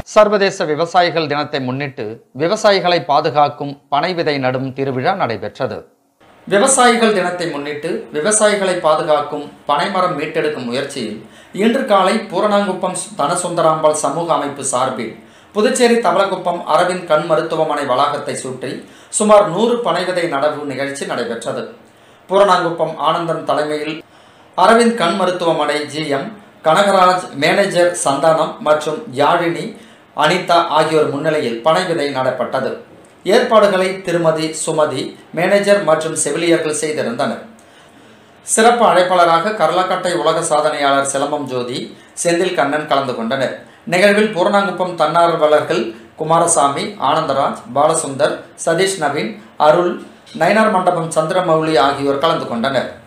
சர்வதேச விவசாயிகள் தினத்தை முன்னிட்டு விவசாயிகளை பாதுகாக்கும் பனை விதை நடும் திருவிழா நடைபெற்றது விவசாயிகள் தினத்தை முன்னிட்டு விவசாயிகளை பாதுகாக்கும் பனைமரம் மீட்டெடுக்கும் முயற்சியில் இன்று காலை பூரணாங்குப்பம் தனசுந்தராம்பாள் சமூக அமைப்பு சார்பில் புதுச்சேரி தவளக்குப்பம் அரவிந்த் கண் மருத்துவமனை வளாகத்தை சுற்றி சுமார் நூறு பனை விதை நடவு நிகழ்ச்சி நடைபெற்றது பூரணாங்குப்பம் ஆனந்தன் தலைமையில் அரவிந்த் கண் மருத்துவமனை ஜிஎம் கனகராஜ் மேனேஜர் சந்தானம் மற்றும் யாழினி அனிதா ஆகியோர் முன்னிலையில் பனை விதை நடப்பட்டது ஏற்பாடுகளை திருமதி சுமதி மேனேஜர் மற்றும் செவிலியர்கள் செய்திருந்தனர் சிறப்பு அழைப்பாளராக கரலக்கட்டை உலக சாதனையாளர் சிலம்பம் ஜோதி செந்தில் கண்ணன் கலந்து கொண்டனர் நிகழ்வில் பூர்ணாங்குப்பம் தன்னார்வலர்கள் குமாரசாமி ஆனந்தராஜ் பாலசுந்தர் சதீஷ் நவீன் அருள் நயினார் மண்டபம் சந்திரமௌலி ஆகியோர் கலந்து கொண்டனர்